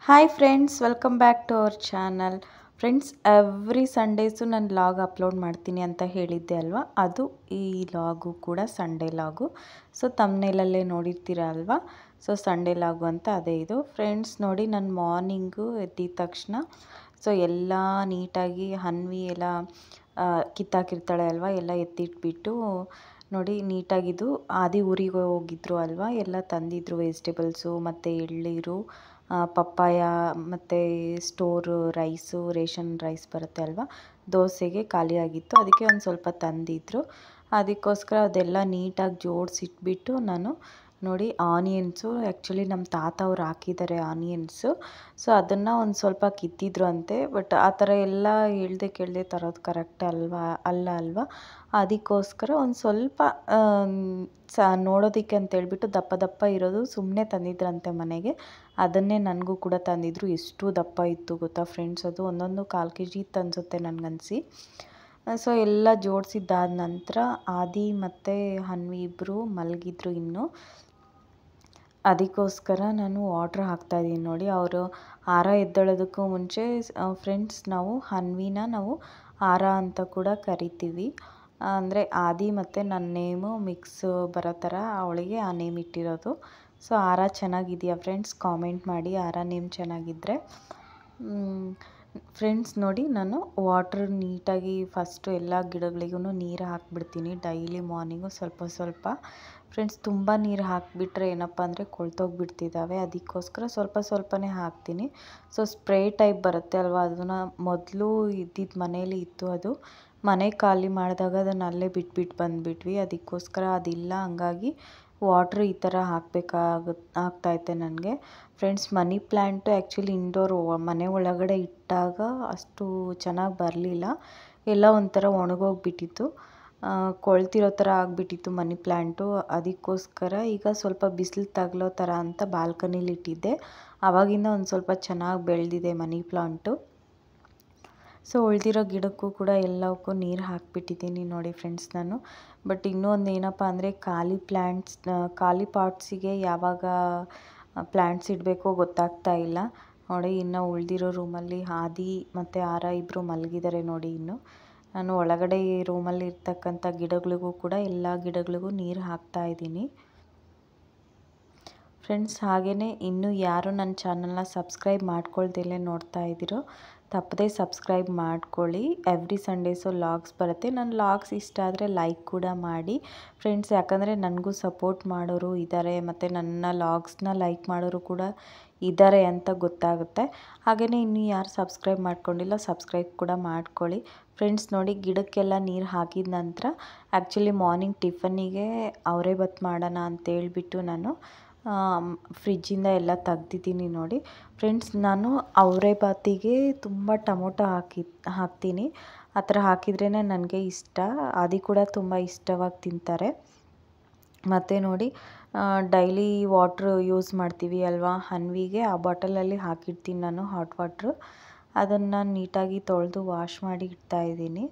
hi friends welcome back to our channel friends every Sundays ನಾನು log upload ಮಾಡ್ತೀನಿ ಅಂತ ಹೇಳಿದ್ದೆ ಅಲ್ವಾ ಅದು ಈ ಲಾಗು ಕೂಡ ಸಂಡೇ ಲಾಗು ಸೊ ತಮ್ಮನೇಲಲ್ಲೇ ನೋಡಿರ್ತೀರ ಅಲ್ವಾ ಸೊ ಸಂಡೇ ಲಾಗು ಅಂತ ಅದೇ ಇದು ಫ್ರೆಂಡ್ಸ್ ನೋಡಿ ನಾನು ಮಾರ್ನಿಂಗು ಎದ್ದಿದ ತಕ್ಷಣ ಸೊ ಎಲ್ಲ ನೀಟಾಗಿ ಹನ್ವಿ ಎಲ್ಲ ಆ, ಕಿತ್ತಾಕಿರ್ತಾಳೆ ಅಲ್ವಾ ಎಲ್ಲ ಎತ್ತಿಟ್ಬಿಟ್ಟು ನೋಡಿ ನೀಟಾಗಿದ್ದು ಆದಿ ಊರಿಗೆ ಹೋಗಿದ್ರು ಅಲ್ವಾ ಎಲ್ಲ ತಂದಿದ್ರು ವೆಜಿಟೇಬಲ್ಸು ಮತ್ತು ಎಳ್ನೀರು ಆ, ಪಪ್ಪಾಯ ಮತ್ತು ಸ್ಟೋರು ರೈಸು ರೇಷನ್ ರೈಸ್ ಬರುತ್ತೆ ಅಲ್ವಾ ದೋಸೆಗೆ ಖಾಲಿಯಾಗಿತ್ತು ಅದಕ್ಕೆ ಒಂದು ಸ್ವಲ್ಪ ತಂದಿದ್ರು ಅದಕ್ಕೋಸ್ಕರ ಅದೆಲ್ಲ ನೀಟಾಗಿ ಜೋಡಿಸಿಟ್ಬಿಟ್ಟು ನಾನು ನೋಡಿ ಆನಿಯನ್ಸು ಆ್ಯಕ್ಚುಲಿ ನಮ್ಮ ತಾತ ಅವ್ರು ಹಾಕಿದ್ದಾರೆ ಆನಿಯನ್ಸು ಸೊ ಅದನ್ನು ಒಂದು ಸ್ವಲ್ಪ ಕಿತ್ತಿದ್ರು ಅಂತೆ ಬಟ್ ಆ ಥರ ಎಲ್ಲ ಹೇಳ್ದೆ ಕೇಳದೆ ತರೋದು ಕರೆಕ್ಟ್ ಅಲ್ವಾ ಅಲ್ಲ ಅಲ್ವಾ ಅದಕ್ಕೋಸ್ಕರ ಒಂದು ಸ್ವಲ್ಪ ಆಮ್, ಸ ನೋಡೋದಕ್ಕೆ ಅಂತೇಳ್ಬಿಟ್ಟು ದಪ್ಪ ದಪ್ಪ ಇರೋದು ಸುಮ್ಮನೆ ತಂದಿದ್ರಂತೆ ಮನೆಗೆ ಅದನ್ನೇ ನನಗೂ ಕೂಡ ತಂದಿದ್ರು ಎಷ್ಟು ದಪ್ಪ ಇತ್ತು ಗೊತ್ತಾ ಫ್ರೆಂಡ್ಸ್ ಅದು ಒಂದೊಂದು ಕಾಲು ಕೆ ಜಿ ಇತ್ತು ಅನಿಸುತ್ತೆ ನನಗನ್ಸಿ ಸೊ ಎಲ್ಲ ಜೋಡಿಸಿದ್ದಾದ ನಂತರ ಆದಿ ಮತ್ತು ಹನ್ವಿ ಇಬ್ಬರು ಮಲಗಿದ್ರು ಇನ್ನು ಅದಕ್ಕೋಸ್ಕರ ನಾನು ವಾಟ್ರ್ ಹಾಕ್ತಾಯಿದ್ದೀನಿ ನೋಡಿ ಅವರು ಹಾರ ಎದ್ದೇಳೋದಕ್ಕೂ ಮುಂಚೆ ಫ್ರೆಂಡ್ಸ್ ನಾವು ಹನ್ವಿನ ನಾವು ಹಾರ ಅಂತ ಕೂಡ ಕರಿತೀವಿ ಅಂದರೆ ಆದಿ ಮತ್ತು ನನ್ನ ನೇಮು ಮಿಕ್ಸ್ ಬರೋ ಥರ ಅವಳಿಗೆ ಆ ನೇಮ್ ಇಟ್ಟಿರೋದು ಸೊ ಹಾರ ಚೆನ್ನಾಗಿದೆಯಾ ಫ್ರೆಂಡ್ಸ್ ಕಾಮೆಂಟ್ ಮಾಡಿ ಹಾರ ನೇಮ್ ಚೆನ್ನಾಗಿದ್ದರೆ ಫ್ರೆಂಡ್ಸ್ ನೋಡಿ ನಾನು ವಾಟ್ರ್ ನೀಟಾಗಿ ಫಸ್ಟು ಎಲ್ಲ ಗಿಡಗಳಿಗೂ ನೀರು ಹಾಕ್ಬಿಡ್ತೀನಿ ಡೈಲಿ ಮಾರ್ನಿಂಗು ಸ್ವಲ್ಪ ಸ್ವಲ್ಪ ಫ್ರೆಂಡ್ಸ್ ತುಂಬ ನೀರು ಹಾಕಿಬಿಟ್ರೆ ಏನಪ್ಪ ಅಂದರೆ ಕೊಳ್ತೋಗ್ಬಿಡ್ತಿದ್ದಾವೆ ಅದಕ್ಕೋಸ್ಕರ ಸ್ವಲ್ಪ ಸ್ವಲ್ಪನೇ ಹಾಕ್ತೀನಿ ಸೊ ಸ್ಪ್ರೇ ಟೈಪ್ ಬರುತ್ತೆ ಅಲ್ವಾ ಅದನ್ನು ಮೊದಲು ಇದ್ದಿದ್ದು ಮನೇಲಿ ಇತ್ತು ಅದು ಮನೆ ಖಾಲಿ ಮಾಡಿದಾಗ ಅದನ್ನು ಅಲ್ಲೇ ಬಿಟ್ಬಿಟ್ಟು ಬಂದುಬಿಟ್ವಿ ಅದಕ್ಕೋಸ್ಕರ ಅದಿಲ್ಲ ಹಂಗಾಗಿ ವಾಟ್ರ್ ಈ ಥರ ಹಾಕಬೇಕಾಗುತ್ತೆ ಆಗ್ತಾಯಿತ್ತೆ ನನಗೆ friends money plant actually indoor ಮನೆ ಒಳಗಡೆ ಇಟ್ಟಾಗ ಅಷ್ಟು ಚೆನ್ನಾಗಿ ಬರಲಿಲ್ಲ ಎಲ್ಲ ಒಂಥರ ಒಣಗೋಗ್ಬಿಟ್ಟಿತ್ತು ಆ, ಕೊಳ್ತಿರೋ ಥರ ಆಗಿಬಿಟ್ಟಿತ್ತು ಮನಿ ಪ್ಲ್ಯಾಂಟು ಅದಕ್ಕೋಸ್ಕರ ಈಗ ಸ್ವಲ್ಪ ಬಿಸಿಲು ತಗಲೋ ಥರ ಅಂತ ಬಾಲ್ಕನಿಲಿ ಇಟ್ಟಿದ್ದೆ ಆವಾಗಿಂದ ಒಂದು ಸ್ವಲ್ಪ ಚೆನ್ನಾಗಿ ಬೆಳೆದಿದೆ ಮನಿ ಪ್ಲಾಂಟು ಸೊ ಉಳಿದಿರೋ ಗಿಡಕ್ಕೂ ಕೂಡ ಎಲ್ಲವಕ್ಕೂ ನೀರು ಹಾಕಿಬಿಟ್ಟಿದ್ದೀನಿ ನೋಡಿ ಫ್ರೆಂಡ್ಸ್ ನಾನು ಬಟ್ ಇನ್ನೂ ಒಂದು ಏನಪ್ಪ ಅಂದರೆ ಖಾಲಿ ಪ್ಲ್ಯಾಂಟ್ಸ್ ಖಾಲಿ ಪಾಟ್ಸಿಗೆ ಯಾವಾಗ ಪ್ಲ್ಯಾಂಟ್ಸ್ ಇಡಬೇಕೋ ಗೊತ್ತಾಗ್ತಾ ಇಲ್ಲ ನೋಡಿ ಇನ್ನು ಉಳಿದಿರೋ ರೂಮಲ್ಲಿ ಆದಿ ಮತ್ತು ಆರ ಇಬ್ಬರು ಮಲಗಿದ್ದಾರೆ ನೋಡಿ ಇನ್ನು ನಾನು ಒಳಗಡೆ ರೂಮಲ್ಲಿ ಇರ್ತಕ್ಕಂಥ ಗಿಡಗಳಿಗೂ ಕೂಡ ಎಲ್ಲ ಗಿಡಗಳಿಗೂ ನೀರು ಹಾಕ್ತಾ ಇದ್ದೀನಿ ಫ್ರೆಂಡ್ಸ್ ಹಾಗೆಯೇ ಇನ್ನೂ ಯಾರು ನನ್ನ ಚಾನಲ್ನ ಸಬ್ಸ್ಕ್ರೈಬ್ ಮಾಡ್ಕೊಳ್ದಲೇ ನೋಡ್ತಾ ಇದ್ದೀರೋ ತಪ್ಪದೇ ಸಬ್ಸ್ಕ್ರೈಬ್ ಮಾಡ್ಕೊಳ್ಳಿ ಎವ್ರಿ ಸಂಡೇಸು ಲಾಗ್ಸ್ ಬರುತ್ತೆ ನನ್ನ ಲಾಗ್ಸ್ ಇಷ್ಟ ಆದರೆ ಲೈಕ್ ಕೂಡ ಮಾಡಿ ಫ್ರೆಂಡ್ಸ್ ಯಾಕಂದರೆ ನನಗೂ ಸಪೋರ್ಟ್ ಮಾಡೋರು ಇದ್ದಾರೆ ಮತ್ತು ನನ್ನ ಲಾಗ್ಸ್ನ ಲೈಕ್ ಮಾಡೋರು ಕೂಡ ಇದ್ದಾರೆ ಅಂತ ಗೊತ್ತಾಗುತ್ತೆ ಹಾಗೆಯೇ ಇನ್ನೂ ಯಾರು ಸಬ್ಸ್ಕ್ರೈಬ್ ಮಾಡ್ಕೊಂಡಿಲ್ಲ ಸಬ್ಸ್ಕ್ರೈಬ್ ಕೂಡ ಮಾಡ್ಕೊಳ್ಳಿ ಫ್ರೆಂಡ್ಸ್ ನೋಡಿ ಗಿಡಕ್ಕೆಲ್ಲ ನೀರು ಹಾಕಿದ ನಂತರ ಆ್ಯಕ್ಚುಲಿ ಮಾರ್ನಿಂಗ್ ಟಿಫನ್ನಿಗೆ ಅವರೇ ಬತ್ ಮಾಡೋಣ ಅಂತೇಳ್ಬಿಟ್ಟು ನಾನು ಫ್ರಿಜ್ಜಿಂದ ಎಲ್ಲ ತೆಗ್ದಿದ್ದೀನಿ ನೋಡಿ ಫ್ರೆಂಡ್ಸ್ ನಾನು ಅವರೇ ಬಾತಿಗೆ ತುಂಬ ಟೊಮೊಟೊ ಹಾಕಿ ಹಾಕ್ತೀನಿ ಆ ಥರ ಹಾಕಿದ್ರೇ ನನಗೆ ಇಷ್ಟ ಆದಿ ಕೂಡ ತುಂಬ ಇಷ್ಟವಾಗಿ ತಿಂತಾರೆ ಮತ್ತು ನೋಡಿ ಡೈಲಿ ವಾಟ್ರ್ ಯೂಸ್ ಮಾಡ್ತೀವಿ ಅಲ್ವಾ ಹನ್ವಿಗೆ ಆ ಬಾಟಲಲ್ಲಿ ಹಾಕಿರ್ತೀನಿ ನಾನು ಹಾಟ್ ವಾಟ್ರು ಅದನ್ನು ನೀಟಾಗಿ ತೊಳೆದು ವಾಶ್ ಮಾಡಿ ಇಡ್ತಾ ಇದ್ದೀನಿ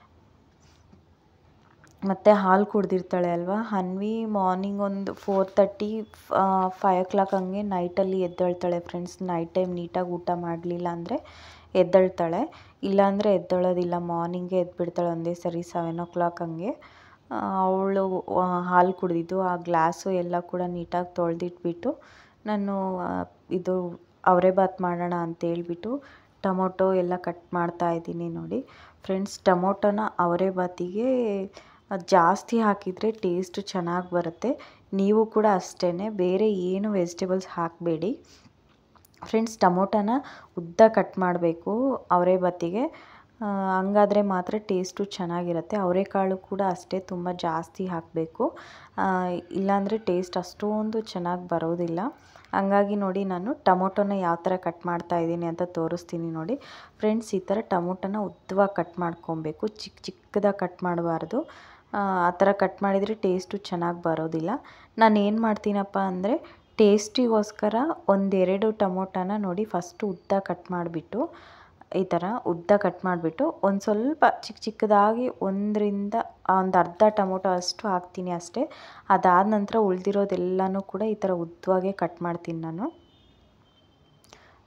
ಮತ್ತು ಹಾಲು ಕುಡ್ದಿರ್ತಾಳೆ ಅಲ್ವಾ ಹನ್ವಿ ಮಾರ್ನಿಂಗ್ ಒಂದು four thirty five o'clock ಹಂಗೆ ನೈಟಲ್ಲಿ ಎದ್ದೇಳ್ತಾಳೆ ಫ್ರೆಂಡ್ಸ್ ನೈಟ್ ಟೈಮ್ ನೀಟಾಗಿ ಊಟ ಮಾಡಲಿಲ್ಲ ಅಂದರೆ ಎದ್ದೇಳ್ತಾಳೆ ಇಲ್ಲಾಂದರೆ ಎದ್ದೇಳೋದಿಲ್ಲ ಮಾರ್ನಿಂಗೇ ಎದ್ಬಿಡ್ತಾಳೆ ಒಂದೇ ಸರಿ ಸೆವೆನ್ ಓ ಕ್ಲಾಕ್ ಹಂಗೆ ಅವಳು ಹಾಲು ಕುಡಿದಿದ್ದು ಆ ಗ್ಲಾಸು ಎಲ್ಲ ಕೂಡ ನೀಟಾಗಿ ತೊಳೆದಿಟ್ಬಿಟ್ಟು ನಾನು ಆ, ಇದು ಅವರೇ ಬಾತ್ ಮಾಡೋಣ ಅಂತೇಳ್ಬಿಟ್ಟು ಟೊಮೊಟೊ ಎಲ್ಲ ಕಟ್ ಮಾಡ್ತಾ ಇದ್ದೀನಿ ನೋಡಿ ಫ್ರೆಂಡ್ಸ್ ಟೊಮೊಟೊನ ಅವರೇ ಬಾತಿಗೆ ಜಾಸ್ತಿ ಹಾಕಿದರೆ ಟೇಸ್ಟ್ ಚೆನ್ನಾಗಿ ಬರುತ್ತೆ ನೀವು ಕೂಡ ಅಷ್ಟೇ ಬೇರೆ ಏನು ವೆಜಿಟೇಬಲ್ಸ್ ಹಾಕಬೇಡಿ ಫ್ರೆಂಡ್ಸ್ ಟೊಮೊಟೊನ ಉದ್ದ ಕಟ್ ಮಾಡಬೇಕು ಅವರೇ ಬತ್ತಿಗೆ ಹಂಗಾದರೆ ಮಾತ್ರ ಟೇಸ್ಟು ಚೆನ್ನಾಗಿರುತ್ತೆ ಅವರೆಕಾಳು ಕೂಡ ಅಷ್ಟೇ ತುಂಬ ಜಾಸ್ತಿ ಹಾಕಬೇಕು ಇಲ್ಲಾಂದರೆ ಟೇಸ್ಟ್ ಅಷ್ಟೊಂದು ಚೆನ್ನಾಗಿ ಬರೋದಿಲ್ಲ ಹಂಗಾಗಿ ನೋಡಿ ನಾನು ಟೊಮೊಟೊನ ಯಾವ ಥರ ಕಟ್ ಮಾಡ್ತಾ ಇದ್ದೀನಿ ಅಂತ ತೋರಿಸ್ತೀನಿ ನೋಡಿ ಫ್ರೆಂಡ್ಸ್ ಈ ಥರ ಟೊಮೊಟೊನ ಉದ್ದವಾಗಿ ಕಟ್ ಮಾಡ್ಕೊಬೇಕು ಚಿಕ್ಕ ಚಿಕ್ಕದಾಗಿ ಕಟ್ ಮಾಡಬಾರ್ದು ಆ ಥರ ಕಟ್ ಮಾಡಿದರೆ ಟೇಸ್ಟು ಚೆನ್ನಾಗಿ ಬರೋದಿಲ್ಲ ನಾನು ಏನು ಮಾಡ್ತೀನಪ್ಪ ಅಂದರೆ ಟೇಸ್ಟಿಗೋಸ್ಕರ ಒಂದೆರಡು ಟೊಮೊಟೊನ ನೋಡಿ ಫಸ್ಟು ಉದ್ದ ಕಟ್ ಮಾಡಿಬಿಟ್ಟು ಈ ಥರ ಉದ್ದ ಕಟ್ ಮಾಡಿಬಿಟ್ಟು ಒಂದು ಸ್ವಲ್ಪ ಚಿಕ್ಕ ಚಿಕ್ಕದಾಗಿ ಒಂದರಿಂದ ಒಂದು ಅರ್ಧ ಟೊಮೊಟೊ ಅಷ್ಟು ಹಾಕ್ತೀನಿ ಅಷ್ಟೇ ಅದಾದ ನಂತರ ಉಳಿದಿರೋದೆಲ್ಲನೂ ಕೂಡ ಈ ಥರ ಉದ್ದವಾಗೇ ಕಟ್ ಮಾಡ್ತೀನಿ ನಾನು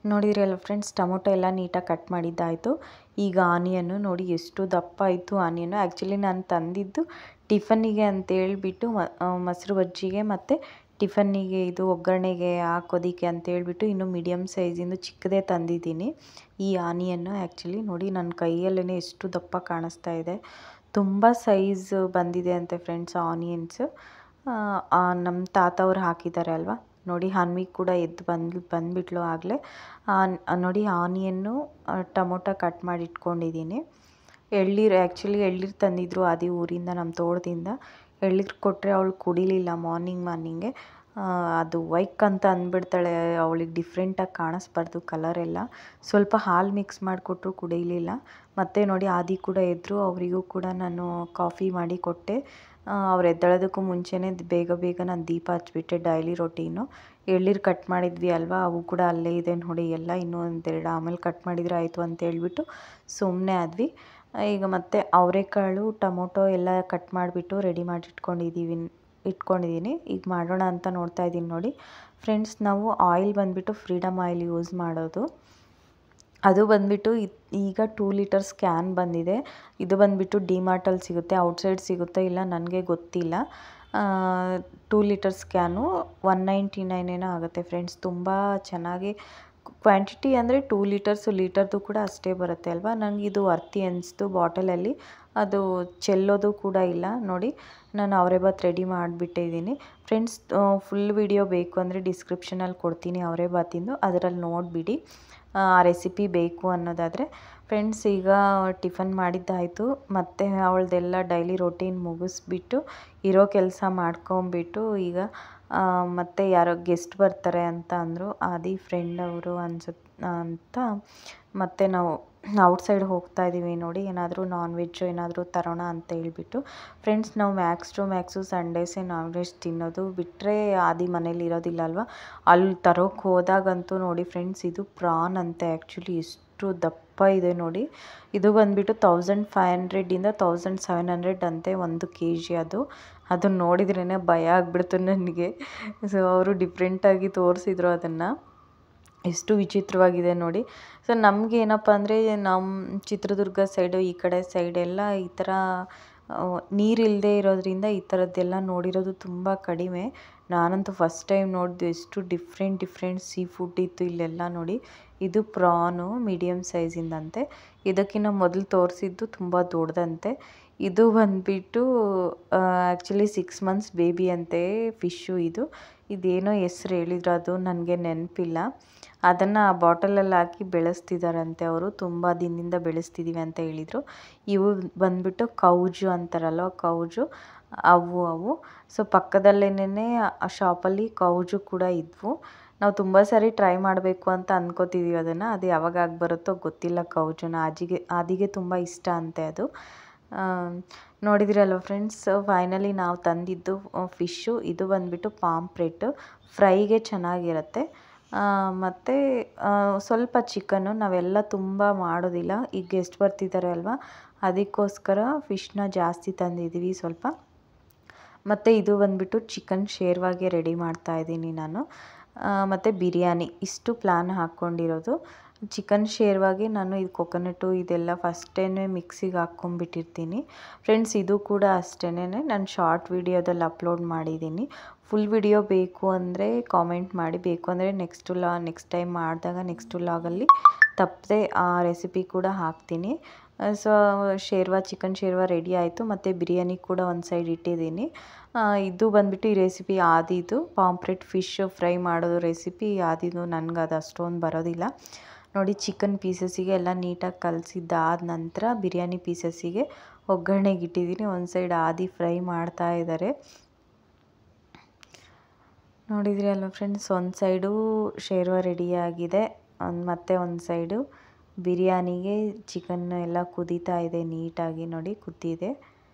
ನೋಡಿದ್ರಲ್ಲ ಫ್ರೆಂಡ್ಸ್ ಟೊಮೊಟೊ ಎಲ್ಲ ನೀಟಾಗಿ ಕಟ್ ಮಾಡಿದ್ದಾಯಿತು ಈಗ ಆನಿಯನ್ನು ನೋಡಿ ಎಷ್ಟು ದಪ್ಪ ಆಯಿತು ಆನಿಯನ್ನು ಆ್ಯಕ್ಚುಲಿ ನಾನು ತಂದಿದ್ದು ಟಿಫನ್ನಿಗೆ ಅಂತೇಳ್ಬಿಟ್ಟು ಮೊಸರು ಬಜ್ಜಿಗೆ ಮತ್ತು ಟಿಫನ್ನಿಗೆ ಇದು ಒಗ್ಗರಣೆಗೆ ಹಾಕೋದಿಕ್ಕೆ ಅಂತೇಳ್ಬಿಟ್ಟು ಇನ್ನು ಮೀಡಿಯಮ್ ಸೈಜಿಂದು ಚಿಕ್ಕದೇ ತಂದಿದ್ದೀನಿ ಈ ಆನಿಯನ್ನು ಆ್ಯಕ್ಚುಲಿ ನೋಡಿ ನನ್ನ ಕೈಯಲ್ಲೇ ಎಷ್ಟು ದಪ್ಪ ಕಾಣಿಸ್ತಾ ಇದೆ ತುಂಬ ಸೈಜ್ ಬಂದಿದೆ ಅಂತೆ ಫ್ರೆಂಡ್ಸ್ ಆನಿಯನ್ಸ್ ನಮ್ಮ ತಾತ ಅವ್ರು ಹಾಕಿದ್ದಾರೆ ಅಲ್ವಾ ನೋಡಿ ಹನ್ವಿ ಕೂಡ ಎದ್ದು ಬಂದು ಬಂದುಬಿಟ್ಲು ಆಗಲೇ ನೋಡಿ ಆನಿಯನ್ನು ಟೊಮೊಟೊ ಕಟ್ ಮಾಡಿ ಇಟ್ಕೊಂಡಿದ್ದೀನಿ ಎಳ್ನೀರು ಆ್ಯಕ್ಚುಲಿ ಎಳ್ನೀರು ತಂದಿದ್ರು ಅದೇ ಊರಿಂದ ನಮ್ಮ ತೋಟದಿಂದ ಎಳ್ನೀರು ಕೊಟ್ಟರೆ ಅವಳು ಕುಡಿಲಿಲ್ಲ ಮಾರ್ನಿಂಗ್ ಮಾರ್ನಿಂಗೆ ಅದು ವೈಕ್ ಅಂತ ಅಂದ್ಬಿಡ್ತಾಳೆ ಅವಳಿಗೆ ಡಿಫ್ರೆಂಟಾಗಿ ಕಾಣಿಸ್ಬಾರ್ದು ಕಲರ್ ಎಲ್ಲ ಸ್ವಲ್ಪ ಹಾಲು ಮಿಕ್ಸ್ ಮಾಡಿಕೊಟ್ರು ಕುಡಿಲಿಲ್ಲ ಮತ್ತು ನೋಡಿ ಆದಿ ಕೂಡ ಎದ್ದರು ಅವರಿಗೂ ಕೂಡ ನಾನು ಕಾಫಿ ಮಾಡಿ ಕೊಟ್ಟೆ ಅವ್ರು ಎದ್ದೇಳೋದಕ್ಕೂ ಮುಂಚೆನೇ ಬೇಗ ಬೇಗ ನಾನು ದೀಪ ಹಚ್ಬಿಟ್ಟೆ ಡೈಲಿ ರೊಟೀನು ಎಳ್ನೀರು ಕಟ್ ಮಾಡಿದ್ವಿ ಅಲ್ವಾ ಅವು ಕೂಡ ಅಲ್ಲೇ ಇದೆ ನೋಡಿ ಎಲ್ಲ ಇನ್ನೂ ಒಂದೆರಡು ಆಮೇಲೆ ಕಟ್ ಮಾಡಿದರೆ ಆಯಿತು ಅಂತ ಹೇಳ್ಬಿಟ್ಟು ಸುಮ್ಮನೆ ಆದ್ವಿ ಈಗ ಮತ್ತೆ ಅವರೆಕಾಳು ಟೊಮೊಟೊ ಎಲ್ಲ ಕಟ್ ಮಾಡಿಬಿಟ್ಟು ರೆಡಿ ಮಾಡಿ ಇಟ್ಕೊಂಡಿದ್ದೀವಿ ಇಟ್ಕೊಂಡಿದ್ದೀನಿ ಈಗ ಮಾಡೋಣ ಅಂತ ನೋಡ್ತಾ ಇದ್ದೀನಿ ನೋಡಿ ಫ್ರೆಂಡ್ಸ್ ನಾವು ಆಯಿಲ್ ಬಂದುಬಿಟ್ಟು ಫ್ರೀಡಮ್ ಆಯಿಲ್ ಯೂಸ್ ಮಾಡೋದು ಅದು ಬಂದುಬಿಟ್ಟು ಈಗ ಟೂ ಲೀಟರ್ಸ್ ಕ್ಯಾನ್ ಬಂದಿದೆ ಇದು ಬಂದುಬಿಟ್ಟು ಡಿಮಾರ್ಟಲ್ಲಿ ಸಿಗುತ್ತೆ ಔಟ್ಸೈಡ್ ಸಿಗುತ್ತೋ ಇಲ್ಲ ನನಗೆ ಗೊತ್ತಿಲ್ಲ two litres can one ninety nine ಏನೋ ಆಗುತ್ತೆ ಫ್ರೆಂಡ್ಸ್ ತುಂಬ ಚೆನ್ನಾಗಿ ಕ್ವಾಂಟಿಟಿ ಅಂದರೆ ಟೂ ಲೀಟರ್ಸು ಲೀಟರ್ದು ಕೂಡ ಅಷ್ಟೇ ಬರುತ್ತೆ ಅಲ್ವಾ ನನಗೆ ಇದು ವರ್ತಿ ಅನಿಸ್ತು ಬಾಟಲಲ್ಲಿ ಅದು ಚೆಲ್ಲೋದು ಕೂಡ ಇಲ್ಲ ನೋಡಿ ನಾನು ಅವರೇ ಬಾತ್ ರೆಡಿ ಮಾಡಿಬಿಟ್ಟಿದ್ದೀನಿ ಫ್ರೆಂಡ್ಸ್ ಫುಲ್ ವಿಡಿಯೋ ಬೇಕು ಅಂದರೆ ಡಿಸ್ಕ್ರಿಪ್ಷನಲ್ಲಿ ಕೊಡ್ತೀನಿ ಅವರೇ ಬಾತಿಂದು ಅದರಲ್ಲಿ ನೋಡಿಬಿಡಿ ಆ ರೆಸಿಪಿ ಬೇಕು ಅನ್ನೋದಾದರೆ ಫ್ರೆಂಡ್ಸ್ ಈಗ ಟಿಫನ್ ಮಾಡಿದ್ದಾಯಿತು ಮತ್ತು ಅವಳದೆಲ್ಲ ಡೈಲಿ ರೊಟೀನ್ ಮುಗಿಸ್ಬಿಟ್ಟು ಇರೋ ಕೆಲಸ ಮಾಡ್ಕೊಂಬಿಟ್ಟು ಈಗ ಮತ್ತು ಯಾರೋ ಗೆಸ್ಟ್ ಬರ್ತಾರೆ ಅಂತ ಅಂದರು ಆದಿ ಫ್ರೆಂಡ್ ಅವರು ಅನ್ಸುತ್ತೆ ಅಂತ ಮತ್ತು ನಾವು ಔಟ್ಸೈಡ್ ಹೋಗ್ತಾ ಇದ್ದೀವಿ ನೋಡಿ ಏನಾದರೂ ನಾನ್ ವೆಜ್ಜು ಏನಾದರೂ ತರೋಣ ಅಂತ ಹೇಳ್ಬಿಟ್ಟು ಫ್ರೆಂಡ್ಸ್ ನಾವು ಮ್ಯಾಕ್ಸ್ ಟು ಮ್ಯಾಕ್ಸು ಸಂಡೇಸೇ ನಾನ್ ವೆಜ್ ತಿನ್ನೋದು ಬಿಟ್ಟರೆ ಆದಿ ಮನೇಲಿ ಇರೋದಿಲ್ಲ ಅಲ್ವಾ ಅಲ್ಲಿ ತರೋಕ್ಕೆ ಹೋದಾಗಂತೂ ನೋಡಿ ಫ್ರೆಂಡ್ಸ್ ಇದು ಪ್ರಾನ್ ಅಂತೆ ಆ್ಯಕ್ಚುಲಿ ಎಷ್ಟು ದಪ್ಪ ಇದೆ ನೋಡಿ ಇದು ಬಂದುಬಿಟ್ಟು ತೌಸಂಡ್ ಫೈವ್ ಹಂಡ್ರೆಡಿಂದ ತೌಸಂಡ್ ಸೆವೆನ್ ಹಂಡ್ರೆಡ್ ಅಂತೆ ಒಂದು ಕೆ ಜಿ ಅದು ಅದನ್ನು ನೋಡಿದ್ರೇ ಭಯ ಆಗ್ಬಿಡ್ತು ನನಗೆ ಸೊ ಅವರು ಡಿಫ್ರೆಂಟಾಗಿ ತೋರಿಸಿದ್ರು ಅದನ್ನು ಎಷ್ಟು ವಿಚಿತ್ರವಾಗಿದೆ ನೋಡಿ ಸೊ ನಮಗೆ ಏನಪ್ಪ ಅಂದರೆ ನಮ್ಮ ಚಿತ್ರದುರ್ಗ ಸೈಡು ಈ ಕಡೆ ಸೈಡೆಲ್ಲ ಈ ಥರ ನೀರಿಲ್ಲದೆ ಇರೋದ್ರಿಂದ ಈ ಥರದ್ದೆಲ್ಲ ನೋಡಿರೋದು ತುಂಬ ಕಡಿಮೆ ನಾನಂತೂ ಫಸ್ಟ್ ಟೈಮ್ ನೋಡಿದ್ದು ಎಷ್ಟು ಡಿಫ್ರೆಂಟ್ ಡಿಫ್ರೆಂಟ್ ಸೀ ಫುಡ್ ಇತ್ತು ಇಲ್ಲೆಲ್ಲ ನೋಡಿ ಇದು ಪ್ರಾನು ಮೀಡಿಯಮ್ ಸೈಜಿಂದಂತೆ ಇದಕ್ಕಿಂತ ಮೊದಲು ತೋರಿಸಿದ್ದು ತುಂಬ ದೊಡ್ಡದಂತೆ ಇದು ಬಂದುಬಿಟ್ಟು ಆ್ಯಕ್ಚುಲಿ ಸಿಕ್ಸ್ ಮಂತ್ಸ್ ಬೇಬಿ ಅಂತೆ ಫಿಶ್ಶು ಇದು ಇದೇನೋ ಹೆಸ್ರು ಹೇಳಿದ್ರು ಅದು ನನಗೆ ನೆನಪಿಲ್ಲ ಅದನ್ನು ಆ ಬಾಟಲಲ್ಲಿ ಹಾಕಿ ಬೆಳೆಸ್ತಿದ್ದಾರಂತೆ ಅವರು ತುಂಬ ದಿನದಿಂದ ಬೆಳೆಸ್ತಿದ್ದೀವಿ ಅಂತ ಹೇಳಿದರು ಇವು ಬಂದುಬಿಟ್ಟು ಕೌಜು ಅಂತಾರಲ್ವ ಕೌಜು ಅವು ಅವು ಸೊ ಪಕ್ಕದಲ್ಲೇನೇ ಆ ಶಾಪಲ್ಲಿ ಕೌಜು ಕೂಡ ಇದ್ವು ನಾವು ತುಂಬ ಸಾರಿ ಟ್ರೈ ಮಾಡಬೇಕು ಅಂತ ಅಂದ್ಕೋತಿದ್ದೀವಿ ಅದನ್ನು ಅದು ಯಾವಾಗ ಆಗಿ ಬರುತ್ತೋ ಗೊತ್ತಿಲ್ಲ ಕೌಜುನ ಆಜಿಗೆ ಆದಿಗೆ ತುಂಬ ಇಷ್ಟ ಅಂತೆ ಅದು ನೋಡಿದಿರಲ್ವ ಫ್ರೆಂಡ್ಸ್ ಫೈನಲಿ ನಾವು ತಂದಿದ್ದು ಫಿಶ್ಶು ಇದು ಬಂದುಬಿಟ್ಟು ಪಾಂಪ್ರೆಟ್ಟು ಫ್ರೈಗೆ ಚೆನ್ನಾಗಿರುತ್ತೆ ಮತ್ತು ಸ್ವಲ್ಪ ಚಿಕನ್ನು ನಾವೆಲ್ಲ ತುಂಬ ಮಾಡೋದಿಲ್ಲ ಈಗ ಗೆಸ್ಟ್ ಬರ್ತಿದ್ದಾರೆ ಅಲ್ವಾ ಅದಕ್ಕೋಸ್ಕರ ಫಿಶ್ನ ಜಾಸ್ತಿ ತಂದಿದ್ದೀವಿ ಸ್ವಲ್ಪ ಮತ್ತು ಇದು ಬಂದುಬಿಟ್ಟು ಚಿಕನ್ ಶೇರ್ವಾಗೆ ರೆಡಿ ಮಾಡ್ತಾಯಿದ್ದೀನಿ ನಾನು ಮತ್ತು ಬಿರಿಯಾನಿ ಇಷ್ಟು ಪ್ಲ್ಯಾನ್ ಹಾಕ್ಕೊಂಡಿರೋದು ಚಿಕನ್ ಶೇರ್ವಾಗೆ ನಾನು ಇದು ಕೊಕೊನಟು ಇದೆಲ್ಲ ಫಸ್ಟೇ ಮಿಕ್ಸಿಗೆ ಹಾಕ್ಕೊಂಬಿಟ್ಟಿರ್ತೀನಿ ಫ್ರೆಂಡ್ಸ್ ಇದು ಕೂಡ ಅಷ್ಟೇ ನಾನು ಶಾರ್ಟ್ ವಿಡಿಯೋದಲ್ಲಿ ಅಪ್ಲೋಡ್ ಮಾಡಿದ್ದೀನಿ ಫುಲ್ ವಿಡಿಯೋ ಬೇಕು ಅಂದರೆ ಕಾಮೆಂಟ್ ಮಾಡಿ ಬೇಕು ಅಂದರೆ ನೆಕ್ಸ್ಟ್ ಲಾ ನೆಕ್ಸ್ಟ್ ಟೈಮ್ ಮಾಡಿದಾಗ ನೆಕ್ಸ್ಟ್ ಲಾಗಲ್ಲಿ ತಪ್ಪದೆ ಆ ರೆಸಿಪಿ ಕೂಡ ಹಾಕ್ತೀನಿ so sherwa chicken sherwa ready ಆಯಿತು ಮತ್ತು ಬಿರಿಯಾನಿ ಕೂಡ ಒಂದು ಸೈಡ್ ಇಟ್ಟಿದ್ದೀನಿ ಇದು ಬಂದುಬಿಟ್ಟು ಈ ರೆಸಿಪಿ ಆದಿದು ಪಾಂಪ್ರೆಟ್ ಫಿಶ್ ಫ್ರೈ ಮಾಡೋದು ರೆಸಿಪಿ ಆದಿದು ನನಗೆ ಅದು ಅಷ್ಟೊಂದು ಬರೋದಿಲ್ಲ ನೋಡಿ ಚಿಕನ್ ಪೀಸಸ್ಸಿಗೆ ಎಲ್ಲ ನೀಟಾಗಿ ಕಲಸಿದ್ದಾದ ನಂತರ ಬಿರಿಯಾನಿ ಪೀಸಸ್ಸಿಗೆ ಒಗ್ಗರಣೆಗೆ ಇಟ್ಟಿದ್ದೀನಿ ಒಂದು ಸೈಡ್ ಆದಿ ಫ್ರೈ ಮಾಡ್ತಾ ಇದ್ದಾರೆ ನೋಡಿದ್ರಿ ಅಲ್ವ ಫ್ರೆಂಡ್ಸ್ ಒಂದು ಸೈಡು ಶೇರ್ವ ರೆಡಿಯಾಗಿದೆ ಒಂದು ಮತ್ತು ಒಂದು ಸೈಡು ಬಿರಿಯಾನಿಗೆ ಚಿಕನ್ ಎಲ್ಲ ಕುದೀತಾ ಇದೆ ನೀಟಾಗಿ ನೋಡಿ ಕುದ್ದಿದೆ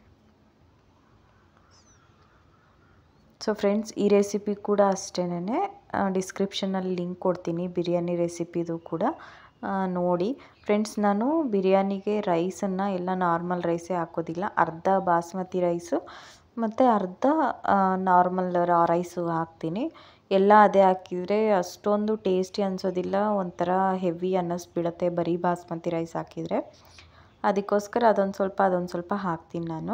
ಸೊ ಫ್ರೆಂಡ್ಸ್ ಈ ರೆಸಿಪಿ ಕೂಡ ಅಷ್ಟೇನೆ ಡಿಸ್ಕ್ರಿಪ್ಷನಲ್ಲಿ ಲಿಂಕ್ ಕೊಡ್ತೀನಿ ಬಿರಿಯಾನಿ ರೆಸಿಪಿದು ಕೂಡ ನೋಡಿ ಫ್ರೆಂಡ್ಸ್ ನಾನು ಬಿರಿಯಾನಿಗೆ ರೈಸನ್ನು ಎಲ್ಲ ನಾರ್ಮಲ್ ರೈಸೇ ಹಾಕೋದಿಲ್ಲ ಅರ್ಧ ಬಾಸ್ಮತಿ ರೈಸು ಮತ್ತು ಅರ್ಧ ನಾರ್ಮಲ್ ರೈಸು ಹಾಕ್ತೀನಿ ಎಲ್ಲ ಅದೇ ಹಾಕಿದರೆ ಅಷ್ಟೊಂದು ಟೇಸ್ಟಿ ಅನಿಸೋದಿಲ್ಲ ಒಂಥರ ಹೆವಿ ಅನ್ನಿಸ್ಬಿಡುತ್ತೆ ಬರೀ ಬಾಸ್ಮತಿ ರೈಸ್ ಹಾಕಿದರೆ ಅದಕ್ಕೋಸ್ಕರ ಅದೊಂದು ಸ್ವಲ್ಪ ಅದೊಂದು ಸ್ವಲ್ಪ ಹಾಕ್ತೀನಿ ನಾನು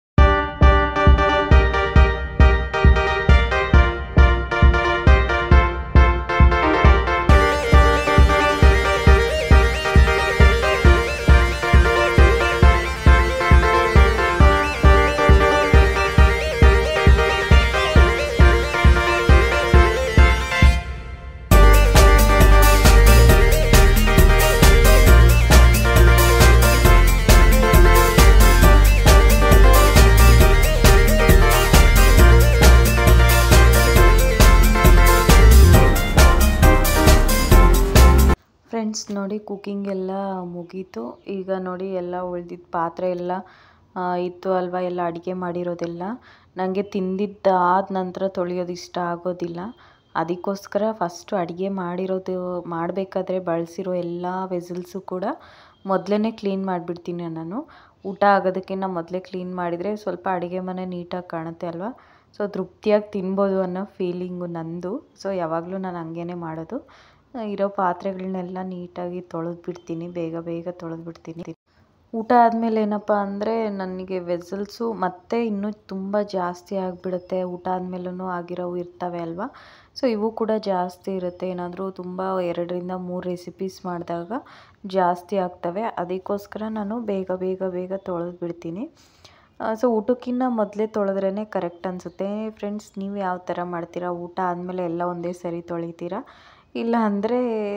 ಫ್ರೆಂಡ್ಸ್ ನೋಡಿ ಕುಕ್ಕಿಂಗ್ ಎಲ್ಲ ಮುಗೀತು ಈಗ ನೋಡಿ ಎಲ್ಲ ಉಳ್ದಿದ್ದ ಪಾತ್ರೆ ಎಲ್ಲ ಆ, ಇತ್ತು ಅಲ್ವಾ ಎಲ್ಲ ಅಡುಗೆ ಮಾಡಿರೋದೆಲ್ಲ ನನಗೆ ತಿಂದಿದ್ದಾದ ನಂತರ ತೊಳೆಯೋದು ಇಷ್ಟ ಆಗೋದಿಲ್ಲ ಅದಕ್ಕೋಸ್ಕರ ಫಸ್ಟು ಅಡುಗೆ ಮಾಡಿರೋದು ಮಾಡಬೇಕಾದ್ರೆ ಬಳಸಿರೋ ಎಲ್ಲ ವೆಸಲ್ಸು ಕೂಡ ಮೊದಲೇ ಕ್ಲೀನ್ ಮಾಡಿಬಿಡ್ತೀನಿ ನಾನು ಊಟ ಆಗೋದಕ್ಕಿಂತ ಮೊದಲೇ ಕ್ಲೀನ್ ಮಾಡಿದರೆ ಸ್ವಲ್ಪ ಅಡುಗೆ ಮನೆ ನೀಟಾಗಿ ಕಾಣುತ್ತೆ ಅಲ್ವಾ ಸೊ ತೃಪ್ತಿಯಾಗಿ ತಿನ್ಬೋದು ಅನ್ನೋ ಫೀಲಿಂಗು ನಂದು ಸೊ ಯಾವಾಗಲೂ ನಾನು ಹಂಗೇ ಮಾಡೋದು ಇರೋ ಪಾತ್ರೆಗಳನ್ನೆಲ್ಲ ನೀಟಾಗಿ ತೊಳೆದು ಬಿಡ್ತೀನಿ ಬೇಗ ಬೇಗ ತೊಳೆದು ಬಿಡ್ತೀನಿ ಊಟ ಆದಮೇಲೆ ಏನಪ್ಪ ಅಂದರೆ ನನಗೆ ವೆಸಲ್ಸು ಮತ್ತೆ ಇನ್ನೂ ತುಂಬ ಜಾಸ್ತಿ ಆಗಿಬಿಡುತ್ತೆ ಊಟ ಆದಮೇಲೂ ಆಗಿರೋವು ಇರ್ತವೆ ಅಲ್ವಾ ಸೊ ಇವು ಕೂಡ ಜಾಸ್ತಿ ಇರುತ್ತೆ ಏನಾದರೂ ತುಂಬ ಎರಡರಿಂದ ಮೂರು ರೆಸಿಪೀಸ್ ಮಾಡಿದಾಗ ಜಾಸ್ತಿ ಆಗ್ತವೆ ಅದಕ್ಕೋಸ್ಕರ ನಾನು ಬೇಗ ಬೇಗ ಬೇಗ ತೊಳೆದು ಬಿಡ್ತೀನಿ ಸೊ ಊಟಕ್ಕಿಂತ ಮೊದಲೇ ತೊಳೆದ್ರೇ ಕರೆಕ್ಟ್ ಅನಿಸುತ್ತೆ ಫ್ರೆಂಡ್ಸ್ ನೀವು ಯಾವ ಥರ ಮಾಡ್ತೀರಾ ಊಟ ಆದಮೇಲೆ ಎಲ್ಲ ಒಂದೇ ಸರಿ ತೊಳಿತೀರಾ ಇಲ್ಲ ಅಂದರೆ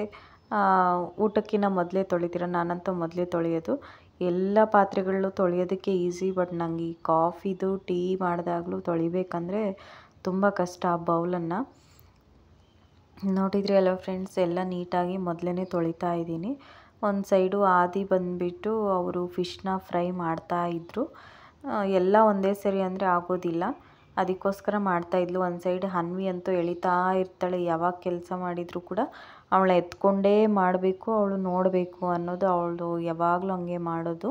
ಊಟಕ್ಕಿಂತ ಮೊದಲೇ ತೊಳಿತೀರಾ ನಾನಂತೂ ಮೊದಲೇ ತೊಳೆಯೋದು ಎಲ್ಲ ಪಾತ್ರೆಗಳು ತೊಳೆಯೋದಕ್ಕೆ ಈಸಿ ಬಟ್ ನಂಗೆ ಈ ಕಾಫಿದು ಟೀ ಮಾಡಿದಾಗಲೂ ತೊಳಿಬೇಕಂದ್ರೆ ತುಂಬ ಕಷ್ಟ ಆ ಬೌಲನ್ನು ನೋಡಿದ್ರಿ ಅಲ್ಲ ಫ್ರೆಂಡ್ಸ್ ಎಲ್ಲ ನೀಟಾಗಿ ಮೊದಲೇ ತೊಳಿತಾ ಇದ್ದೀನಿ ಒಂದು ಸೈಡು ಆದಿ ಬಂದುಬಿಟ್ಟು ಅವರು ಫಿಶ್ನ ಫ್ರೈ ಮಾಡ್ತಾ ಇದ್ದರು ಎಲ್ಲ ಒಂದೇ ಸರಿ ಅಂದರೆ ಆಗೋದಿಲ್ಲ ಅದಕ್ಕೋಸ್ಕರ ಮಾಡ್ತಾಯಿದ್ಲು ಒಂದು ಸೈಡ್ ಹನ್ವಿ ಅಂತೂ ಎಳಿತಾ ಇರ್ತಾಳೆ ಯಾವಾಗ ಕೆಲಸ ಮಾಡಿದರೂ ಕೂಡ ಅವಳ ಎತ್ಕೊಂಡೇ ಮಾಡಬೇಕು ಅವಳು ನೋಡಬೇಕು ಅನ್ನೋದು ಅವಳು ಯಾವಾಗಲೂ ಹಂಗೆ ಮಾಡೋದು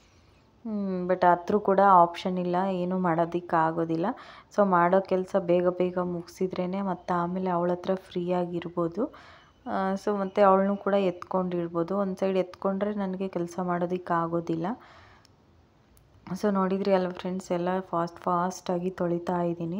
ಬಟ್ ಆದರೂ ಕೂಡ ಆಪ್ಷನ್ ಇಲ್ಲ ಏನೂ ಮಾಡೋದಕ್ಕೆ ಆಗೋದಿಲ್ಲ ಸೊ ಮಾಡೋ ಕೆಲಸ ಬೇಗ ಬೇಗ ಮುಗಿಸಿದ್ರೇ ಮತ್ತು ಆಮೇಲೆ ಅವಳ ಹತ್ರ ಫ್ರೀಯಾಗಿರ್ಬೋದು ಸೊ ಮತ್ತು ಅವಳನ್ನೂ ಕೂಡ ಎತ್ಕೊಂಡಿರ್ಬೋದು ಒಂದು ಸೈಡ್ ಎತ್ಕೊಂಡ್ರೆ ನನಗೆ ಕೆಲಸ ಮಾಡೋದಕ್ಕೆ ಆಗೋದಿಲ್ಲ ಸೊ ನೋಡಿದ್ರಿ ಅಲ್ಲ ಫ್ರೆಂಡ್ಸ್ ಎಲ್ಲ ಫಾಸ್ಟ್ ಫಾಸ್ಟಾಗಿ ತೊಳಿತಾ ಇದ್ದೀನಿ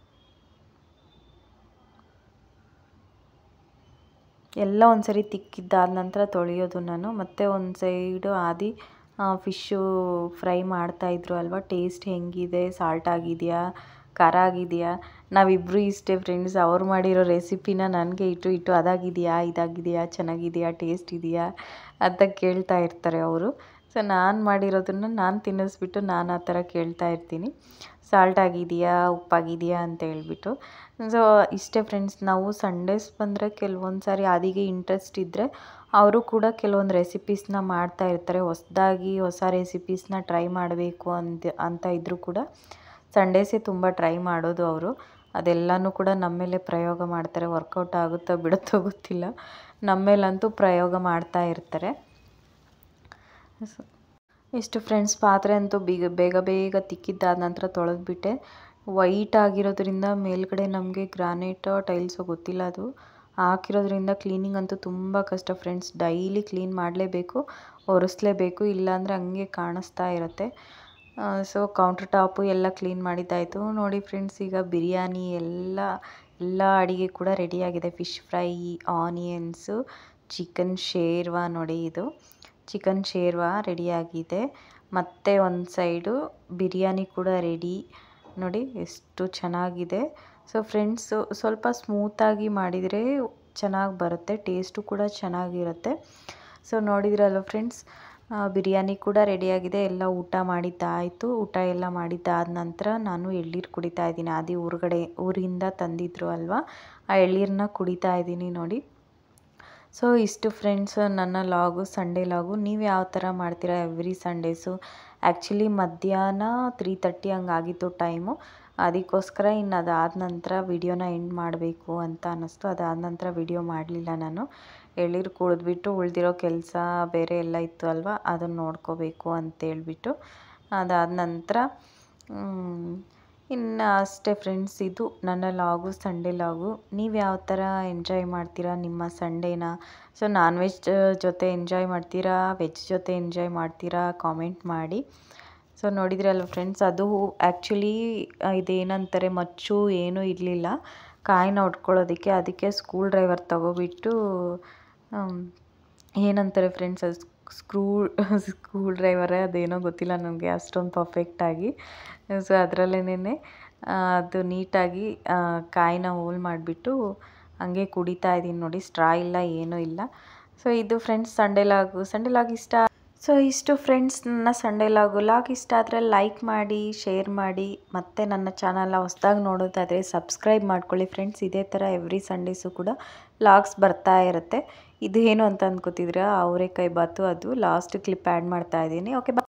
ಎಲ್ಲ ಒಂದು ಸರಿ ತಿಕ್ಕಿದ್ದಾದ ನಂತರ ತೊಳೆಯೋದು ನಾನು ಮತ್ತು ಒಂದು ಸೈಡು ಆದಿ ಫಿಶ್ಶು ಫ್ರೈ ಮಾಡ್ತಾಯಿದ್ರು ಅಲ್ವಾ ಟೇಸ್ಟ್ ಹೆಂಗಿದೆ ಸಾಲ್ಟ್ ಆಗಿದೆಯಾ ಖಾರ ಆಗಿದೆಯಾ ನಾವಿಬ್ಬರು ಇಷ್ಟೇ ಫ್ರೆಂಡ್ಸ್ ಅವ್ರು ಮಾಡಿರೋ ರೆಸಿಪಿನ ನನಗೆ ಇಟ್ಟು ಇಟ್ಟು ಅದಾಗಿದೆಯಾ ಇದಾಗಿದೆಯಾ ಚೆನ್ನಾಗಿದೆಯಾ ಟೇಸ್ಟ್ ಇದೆಯಾ ಅಂತ ಕೇಳ್ತಾ ಇರ್ತಾರೆ ಅವರು ಸೊ ನಾನು ಮಾಡಿರೋದನ್ನು ನಾನು ತಿನ್ನಿಸ್ಬಿಟ್ಟು ನಾನು ಆ ಥರ ಕೇಳ್ತಾ ಇರ್ತೀನಿ ಸಾಲ್ಟ್ ಆಗಿದೆಯಾ ಉಪ್ಪಾಗಿದೆಯಾ ಅಂತ ಹೇಳ್ಬಿಟ್ಟು ಸೊ ಇಷ್ಟೇ ಫ್ರೆಂಡ್ಸ್ ನಾವು ಸಂಡೇಸ್ ಬಂದರೆ ಕೆಲವೊಂದು ಸಾರಿ ಆದಿಗೆ ಇಂಟ್ರೆಸ್ಟ್ ಇದ್ದರೆ ಅವರು ಕೂಡ ಕೆಲವೊಂದು ರೆಸಿಪೀಸ್ನ ಮಾಡ್ತಾ ಇರ್ತಾರೆ ಹೊಸ್ದಾಗಿ ಹೊಸ ರೆಸಿಪೀಸ್ನ ಟ್ರೈ ಮಾಡಬೇಕು ಅಂತ ಅಂತ ಇದ್ದರೂ ಕೂಡ ಸಂಡೇಸೇ ತುಂಬ ಟ್ರೈ ಮಾಡೋದು ಅವರು ಅದೆಲ್ಲನೂ ಕೂಡ ನಮ್ಮ ಮೇಲೆ ಪ್ರಯೋಗ ಮಾಡ್ತಾರೆ ವರ್ಕೌಟ್ ಆಗುತ್ತೋ ಬಿಡುತ್ತೋ ಗೊತ್ತಿಲ್ಲ ನಮ್ಮ ಮೇಲಂತೂ ಪ್ರಯೋಗ ಮಾಡ್ತಾ ಇರ್ತಾರೆ ಇಷ್ಟು ಫ್ರೆಂಡ್ಸ್ ಪಾತ್ರೆ ಅಂತೂ ಬೇಗ ಬೇಗ ಬೇಗ ತಿಕ್ಕಿದ್ದಾದ ನಂತರ ತೊಳೆದ್ಬಿಟ್ಟೆ ವೈಟ್ ಆಗಿರೋದ್ರಿಂದ ಮೇಲ್ಗಡೆ ನಮಗೆ ಗ್ರಾನೈಟ್ ಟೈಲ್ಸು ಗೊತ್ತಿಲ್ಲ ಅದು ಹಾಕಿರೋದ್ರಿಂದ ಕ್ಲೀನಿಂಗ್ ಅಂತೂ ತುಂಬ ಕಷ್ಟ ಫ್ರೆಂಡ್ಸ್ ಡೈಲಿ ಕ್ಲೀನ್ ಮಾಡಲೇಬೇಕು ಒರೆಸ್ಲೇಬೇಕು ಇಲ್ಲಾಂದರೆ ಹಂಗೆ ಕಾಣಿಸ್ತಾ ಇರುತ್ತೆ ಸೊ ಕೌಂಟ್ರ್ ಟಾಪು ಎಲ್ಲ ಕ್ಲೀನ್ ಮಾಡಿದ್ದಾಯಿತು ನೋಡಿ ಫ್ರೆಂಡ್ಸ್ ಈಗ ಬಿರಿಯಾನಿ ಎಲ್ಲ ಎಲ್ಲ ಅಡುಗೆ ಕೂಡ ರೆಡಿಯಾಗಿದೆ fish fry onions chicken sherwa ನೋಡಿ ಇದು ಚಿಕನ್ ಶೇರ್ವಾ ರೆಡಿಯಾಗಿದೆ ಮತ್ತು ಒಂದು ಸೈಡು ಬಿರಿಯಾನಿ ಕೂಡ ರೆಡಿ ನೋಡಿ ಎಷ್ಟು ಚೆನ್ನಾಗಿದೆ ಸೊ ಫ್ರೆಂಡ್ಸು ಸ್ವಲ್ಪ ಸ್ಮೂತಾಗಿ ಮಾಡಿದರೆ ಚೆನ್ನಾಗಿ ಬರುತ್ತೆ ಟೇಸ್ಟು ಕೂಡ ಚೆನ್ನಾಗಿರುತ್ತೆ ಸೊ ನೋಡಿದ್ರಲ್ವ ಫ್ರೆಂಡ್ಸ್ ಬಿರಿಯಾನಿ ಕೂಡ ರೆಡಿಯಾಗಿದೆ ಎಲ್ಲ ಊಟ ಮಾಡಿದ್ದಾಯಿತು ಊಟ ಎಲ್ಲ ಮಾಡಿದ್ದಾದ ನಂತರ ನಾನು ಎಳ್ನೀರು ಕುಡಿತಾ ಇದ್ದೀನಿ ಅದೇ ಊರುಗಡೆ ಊರಿಂದ ತಂದಿದ್ರು ಅಲ್ವಾ ಆ ಎಳ್ನೀರನ್ನ ಕುಡಿತಾ ಇದ್ದೀನಿ ನೋಡಿ ಸೊ ಇಷ್ಟು ಫ್ರೆಂಡ್ಸ್ ನನ್ನ ಲಾಗು ಸಂಡೇ ಲಾಗು ನೀವು ಯಾವ ಥರ ಮಾಡ್ತೀರಾ ಎವ್ರಿ ಸಂಡೇಸು ಆ್ಯಕ್ಚುಲಿ ಮಧ್ಯಾಹ್ನ ತ್ರೀ ತರ್ಟಿ ಹಂಗಾಗಿತ್ತು ಟೈಮು ಅದಕ್ಕೋಸ್ಕರ ಇನ್ನು ಅದಾದ ನಂತರ ವಿಡಿಯೋನ ಎಂಡ್ ಮಾಡಬೇಕು ಅಂತ ಅನ್ನಿಸ್ತು ಅದಾದ ನಂತರ ವಿಡಿಯೋ ಮಾಡಲಿಲ್ಲ ನಾನು ಎಳ್ಳೀರು ಕುಡಿದ್ಬಿಟ್ಟು ಉಳಿದಿರೋ ಕೆಲಸ ಬೇರೆ ಎಲ್ಲ ಇತ್ತು ಅಲ್ವಾ ಅದನ್ನು ನೋಡ್ಕೋಬೇಕು ಅಂತೇಳ್ಬಿಟ್ಟು ಅದಾದ ನಂತರ ಇನ್ನು ಅಷ್ಟೇ ಫ್ರೆಂಡ್ಸ್ ಇದು ನನ್ನ ಲಾಗು ಸಂಡೇ ಲಾಗು ನೀವು ಯಾವ ಥರ ಎಂಜಾಯ್ ಮಾಡ್ತೀರಾ ನಿಮ್ಮ ಸಂಡೇನ ಸೊ ನಾನ್ ವೆಜ್ ಜೊತೆ ಎಂಜಾಯ್ ಮಾಡ್ತೀರಾ ವೆಜ್ ಜೊತೆ ಎಂಜಾಯ್ ಮಾಡ್ತೀರಾ ಕಾಮೆಂಟ್ ಮಾಡಿ ಸೊ ನೋಡಿದ್ರಲ್ಲ ಫ್ರೆಂಡ್ಸ್ ಅದು ಆ್ಯಕ್ಚುಲಿ ಇದೇನಂತಾರೆ ಮಚ್ಚು ಏನೂ ಇರಲಿಲ್ಲ ಕಾಯಿನ ಹೊಡ್ಕೊಳ್ಳೋದಕ್ಕೆ ಅದಕ್ಕೆ ಸ್ಕೂಲ್ ಡ್ರೈವರ್ ತಗೋಬಿಟ್ಟು ಆಮ್, ಏನಂತಾರೆ ಫ್ರೆಂಡ್ಸ್ ಅದು ಸ್ಕ್ರೂ ಸ್ಕೂಲ್ ಡ್ರೈವರೇ ಅದೇನೋ ಗೊತ್ತಿಲ್ಲ ನನಗೆ ಅಷ್ಟೊಂದು ಪರ್ಫೆಕ್ಟಾಗಿ ಸೊ ಅದರಲ್ಲೇನೆ ಅದು ನೀಟಾಗಿ ಆ, ಕಾಯಿನ ಹೋಲ್ ಮಾಡಿಬಿಟ್ಟು ಹಂಗೆ ಕುಡಿತಾ ಇದ್ದೀನಿ ನೋಡಿ ಸ್ಟ್ರಾ ಇಲ್ಲ ಏನೂ ಇಲ್ಲ ಸೊ ಇದು friends Sunday log Sunday log ಇಷ್ಟ ಸೊ ಇಷ್ಟು ಫ್ರೆಂಡ್ಸ್ ನನ್ನ ಸಂಡೇ ಲಾಗು ಲಾಗ್ ಇಷ್ಟ ಆದರೆ ಲೈಕ್ ಮಾಡಿ ಶೇರ್ ಮಾಡಿ ಮತ್ತು ನನ್ನ ಚಾನಲ್ನ ಹೊಸ್ದಾಗಿ ನೋಡೋದಾದರೆ ಸಬ್ಸ್ಕ್ರೈಬ್ ಮಾಡ್ಕೊಳ್ಳಿ ಫ್ರೆಂಡ್ಸ್ ಇದೇ ಥರ ಎವ್ರಿ ಸಂಡೇಸು ಕೂಡ ಲಾಗ್ಸ್ ಬರ್ತಾ ಇರುತ್ತೆ ಇದು ಏನು ಅಂತ ಅಂದ್ಕೋತಿದ್ರೆ ಅವರೆಕಾಯಿ ಬಾತು ಅದು ಲಾಸ್ಟ್ ಕ್ಲಿಪ್ ಆ್ಯಡ್ ಮಾಡ್ತಾ ಇದ್ದೀನಿ ಓಕೆ